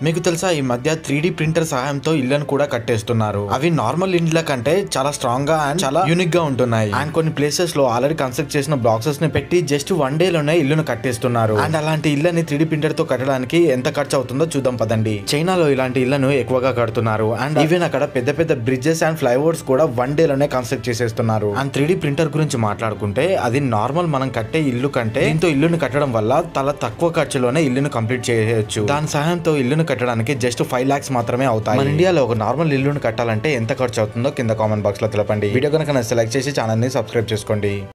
మీకు తెలుసా ఈ మధ్య త్రీ ప్రింటర్ సహాయంతో ఇళ్లను కూడా కట్టేస్తున్నారు అవి నార్మల్ ఇండ్ల కంటే చాలా స్ట్రాంగ్ గా అండ్ చాలా యూనిక్ గా ఉంటున్నాయి అండ్ కొన్ని ప్లేసెస్ లో ఆల్రెడీ కన్స్ట్రక్ట్ చేసిన బాక్సెస్ ని పెట్టి జస్ట్ వన్ డే లోనే ఇల్లును కట్టేస్తున్నారు అండ్ అలాంటి ఇళ్ళని త్రీ ప్రింటర్ తో కట్టడానికి ఎంత ఖర్చు అవుతుందో చూద్దాం పదండి చైనాలో ఇలాంటి ఇళ్లను ఎక్కువగా కడుతున్నారు అండ్ ఈవెన్ అక్కడ పెద్ద పెద్ద బ్రిడ్జెస్ అండ్ ఫ్లైఓవర్స్ కూడా వన్ డే లోనే కన్స్ట్రక్ట్ చేసేస్తున్నారు అండ్ త్రీ ప్రింటర్ గురించి మాట్లాడుకుంటే అది నార్మల్ మనం కట్టే ఇల్లు కంటే దీంతో ఇల్లును కట్టడం వల్ల చాలా తక్కువ ఖర్చులోనే ఇల్లును కంప్లీట్ చేయవచ్చు దాని సహాయంతో ఇల్లును కట్టడానికి జస్ట్ ఫైవ్ లాక్స్ మాత్రమే అవుతాయి మన ఇండియాలో ఒక నార్మల్ ఇల్లును కట్టాలంటే ఎంత ఖర్చు అవుతుందో కింద కామెంట్ బాక్స్ లో తెలపండి వీడియో కనుక నచ్చితే లైక్ చేసి ఛానల్ ని సబ్స్క్రైబ్ చేసుకోండి